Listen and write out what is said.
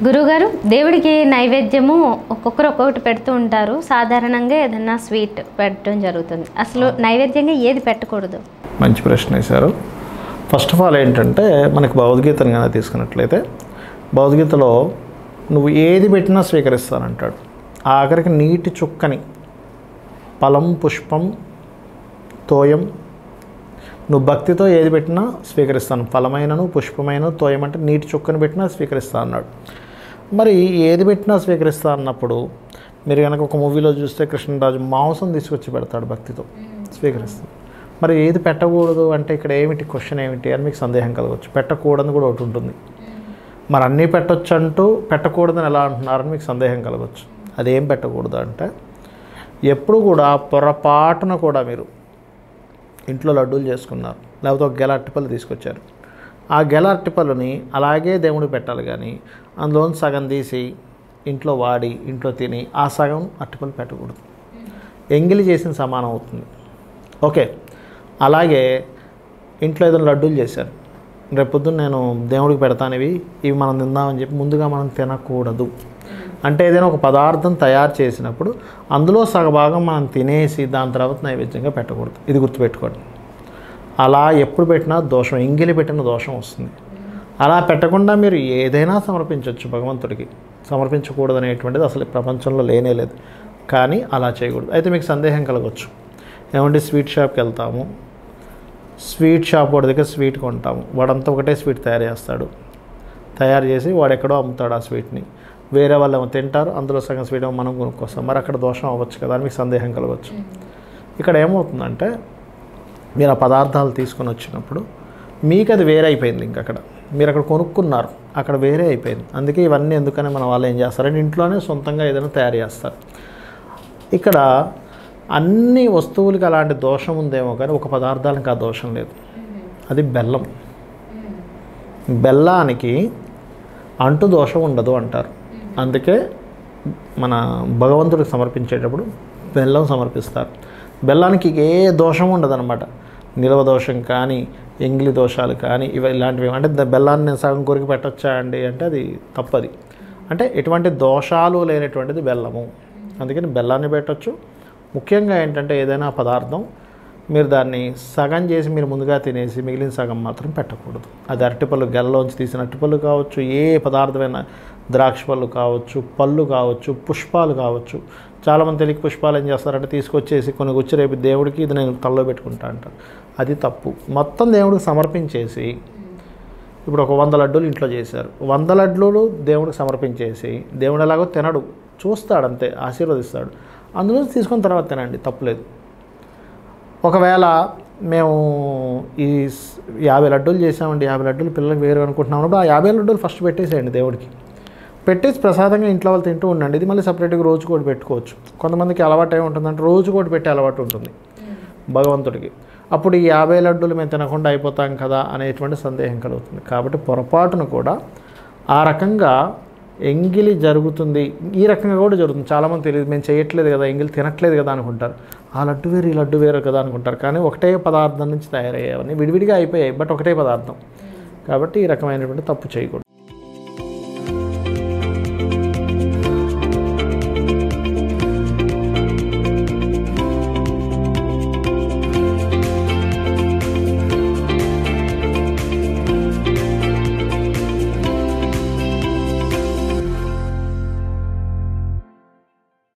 గురుగారు దేవుడికి నైవేద్యము ఒక్కొక్కరు ఒక్కొక్కటి పెడుతూ ఉంటారు సాధారణంగా ఏదన్నా స్వీట్ పెట్టడం జరుగుతుంది అసలు నైవేద్యంగా ఏది పెట్టకూడదు మంచి ప్రశ్న వేశారు ఫస్ట్ ఆఫ్ ఆల్ ఏంటంటే మనకి భగవద్గీతను కనుక తీసుకున్నట్లయితే భగవద్గీతలో నువ్వు ఏది పెట్టినా స్వీకరిస్తానంటాడు ఆఖరికి నీటి చుక్కని ఫలం పుష్పం తోయం నువ్వు భక్తితో ఏది పెట్టినా స్వీకరిస్తాను ఫలమైనను పుష్పమైన తోయం అంటే నీటి చుక్కని పెట్టినా స్వీకరిస్తా అన్నాడు మరి ఏది పెట్టినా స్వీకరిస్తా అన్నప్పుడు మీరు కనుక ఒక మూవీలో చూస్తే కృష్ణరాజు మాంసం తీసుకొచ్చి పెడతాడు భక్తితో స్వీకరిస్తాడు మరి ఏది పెట్టకూడదు అంటే ఇక్కడ ఏమిటి క్వశ్చన్ ఏమిటి అని మీకు సందేహం కలగవచ్చు పెట్టకూడదని కూడా ఒకటి ఉంటుంది మరి అన్నీ పెట్టొచ్చు అంటూ పెట్టకూడదని ఎలా అంటున్నారని మీకు సందేహం కలగవచ్చు అదేం పెట్టకూడదు అంటే ఎప్పుడు కూడా పొరపాటున కూడా మీరు ఇంట్లో లడ్డూలు చేసుకున్నారు లేకపోతే ఒక గెల అట్టిపళ్ళు తీసుకొచ్చారు ఆ గెల అట్టిపళ్ళుని అలాగే దేవుడికి పెట్టాలి కానీ అందులో సగం తీసి ఇంట్లో వాడి ఇంట్లో తిని ఆ సగం అట్టిపళ్ళు పెట్టకూడదు ఎంగిలి చేసిన సమానం అవుతుంది ఓకే అలాగే ఇంట్లో ఏదైనా లడ్డూలు చేశారు రేపు పొద్దున్న నేను దేవుడికి పెడతాను ఇవి ఇవి మనం తిందామని చెప్పి ముందుగా మనం తినకూడదు అంటే ఏదైనా ఒక పదార్థం తయారు చేసినప్పుడు అందులో సగభాగం మనం తినేసి దాని తర్వాత నైవేద్యంగా పెట్టకూడదు ఇది గుర్తుపెట్టుకోండి అలా ఎప్పుడు పెట్టినా దోషం ఎంగిలి పెట్టిన దోషం వస్తుంది అలా పెట్టకుండా మీరు ఏదైనా సమర్పించవచ్చు భగవంతుడికి సమర్పించకూడదు అనేటువంటిది అసలు ఈ ప్రపంచంలో లేనే లేదు కానీ అలా చేయకూడదు అయితే మీకు సందేహం కలగవచ్చు ఏమంటే స్వీట్ షాప్కి వెళ్తాము స్వీట్ షాప్ వాడి దగ్గర స్వీట్ కొంటాము వాడంతా ఒకటే స్వీట్ తయారు చేస్తాడు తయారు చేసి వాడు ఎక్కడో అమ్ముతాడు ఆ స్వీట్ని వేరే వాళ్ళు ఏమో తింటారు అందులో సగం స్వీట్ ఏమో మనం కొనుక్కొస్తాం మరి అక్కడ దోషం అవ్వచ్చు కదా అని మీకు సందేహం కలగవచ్చు ఇక్కడ ఏమవుతుందంటే మీరు ఆ పదార్థాలు తీసుకొని వచ్చినప్పుడు మీకు అది వేరే అయిపోయింది ఇంక అక్కడ మీరు అక్కడ కొనుక్కున్నారు అక్కడ వేరే అయిపోయింది అందుకే ఇవన్నీ ఎందుకని మన వాళ్ళు ఏం చేస్తారంటే ఇంట్లోనే సొంతంగా ఏదైనా తయారు చేస్తారు ఇక్కడ అన్ని వస్తువులకి అలాంటి దోషం ఉందేమో కానీ ఒక పదార్థానికి ఆ దోషం లేదు అది బెల్లం బెల్లానికి అంటు దోషం ఉండదు అంటారు అందుకే మన భగవంతుడికి సమర్పించేటప్పుడు బెల్లం సమర్పిస్తారు బెల్లానికి ఏ దోషం ఉండదన్నమాట నిలవ దోషం కానీ ఎంగిలి దోషాలు కానీ ఇవి ఇలాంటివి అంటే ద- బెల్లాన్ని నేను సగం కొరికి పెట్టొచ్చా అండి అంటే అది తప్పది అంటే ఎటువంటి దోషాలు లేనటువంటిది బెల్లము అందుకని బెల్లాన్ని పెట్టొచ్చు ముఖ్యంగా ఏంటంటే ఏదైనా పదార్థం మీరు దాన్ని సగం చేసి మీరు ముందుగా తినేసి మిగిలిన సగం మాత్రం పెట్టకూడదు అది అరటిపళ్ళు గెలలోంచి తీసిన అరటిపళ్ళు కావచ్చు ఏ పదార్థమైనా ద్రాక్ష పళ్ళు కావచ్చు పళ్ళు కావచ్చు పుష్పాలు కావచ్చు చాలామంది తెలియక పుష్పాలు ఏం చేస్తారంటే తీసుకొచ్చేసి కొన్ని గుచ్చి రేపు దేవుడికి ఇది నేను తలలో పెట్టుకుంటా అంటారు అది తప్పు మొత్తం దేవుడికి సమర్పించేసి ఇప్పుడు ఒక వంద లడ్డూలు ఇంట్లో చేశారు వంద లడ్డూలు దేవుడికి సమర్పించేసి దేవుడు ఎలాగో తినడు చూస్తాడు అంతే ఆశీర్వదిస్తాడు అందులో తీసుకున్న తర్వాత తినండి తప్పులేదు ఒకవేళ మేము ఈ స్- యాభై లడ్డూలు చేసామండి యాభై లడ్డూలు పిల్లలకు వేరు అనుకుంటున్నాం అన్నప్పుడు ఆ యాభై లడ్డూలు ఫస్ట్ పెట్టేసేయండి దేవుడికి పెట్టేసి ప్రసాదంగా ఇంట్లో వాళ్ళు తింటూ ఉండండి ఇది మళ్ళీ సపరేట్గా రోజు కూడా పెట్టుకోవచ్చు కొంతమందికి అలవాటు ఏమి ఉంటుందంటే రోజు కూడా పెట్టే అలవాటు ఉంటుంది భగవంతుడికి అప్పుడు ఈ యాభై లడ్డూలు మేము తినకుండా అయిపోతాం కదా అనేటువంటి సందేహం కలుగుతుంది కాబట్టి పొరపాటున కూడా ఆ రకంగా ఎంగిలి జరుగుతుంది ఈ రకంగా కూడా జరుగుతుంది చాలామంది తెలియదు మేము చేయట్లేదు కదా ఎంగిలి తినట్లేదు కదా అనుకుంటారు ఆ లడ్డు వేరు ఈ లడ్డు వేరు కదా అనుకుంటారు కానీ ఒకటే పదార్థం నుంచి తయారయ్యేవన్నీ విడివిడిగా అయిపోయాయి బట్ ఒకటే పదార్థం కాబట్టి ఈ రకమైనటువంటి తప్పు చేయకూడదు